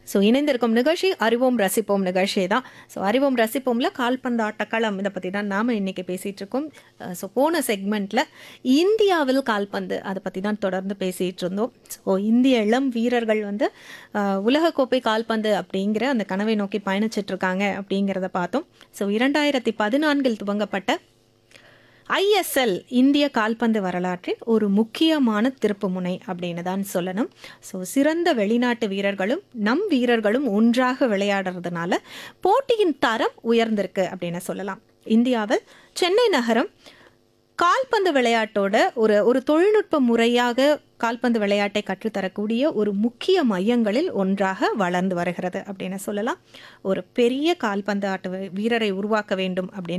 so இணைந்திருக்கும் நிகழ்ச்சி அறிவோம் ரசிப்போம் நிகழ்ச்சி தான் ஸோ அறிவோம் ரசிப்போம்ல கால்பந்து ஆட்டக்களம் இதை பற்றி தான் நாம் இன்றைக்கி பேசிகிட்டு இருக்கோம் ஸோ போன செக்மெண்ட்டில் இந்தியாவில் கால்பந்து அதை பற்றி தான் தொடர்ந்து பேசிகிட்டு இருந்தோம் ஸோ இந்திய இளம் வீரர்கள் வந்து அஹ், உலகக்கோப்பை கால்பந்து அப்படிங்கிற அந்த கனவை நோக்கி பயணிச்சிட்டு இருக்காங்க அப்படிங்கிறத பார்த்தோம் ஸோ இரண்டாயிரத்தி பதினான்கில் துவங்கப்பட்ட ஐஎஸ்எல் இந்திய கால்பந்து வரலாற்றில் ஒரு முக்கியமான திருப்புமுனை அப்படின்னு தான் சொல்லணும் ஸோ சிறந்த வெளிநாட்டு வீரர்களும் நம் வீரர்களும் ஒன்றாக விளையாடுறதுனால போட்டியின் தரம் உயர்ந்திருக்கு அப்படின்னு சொல்லலாம் இந்தியாவில் சென்னை நகரம் கால்பந்து விளையாட்டோட ஒரு ஒரு தொழில்நுட்ப முறையாக கால்பந்து விளையாட்டை கற்றுத்தரக்கூடிய ஒரு முக்கிய மையங்களில் ஒன்றாக வளர்ந்து வருகிறது அப்படின்னு சொல்லலாம் ஒரு பெரிய கால்பந்து ஆட்ட வீரரை உருவாக்க வேண்டும் அப்படின்னு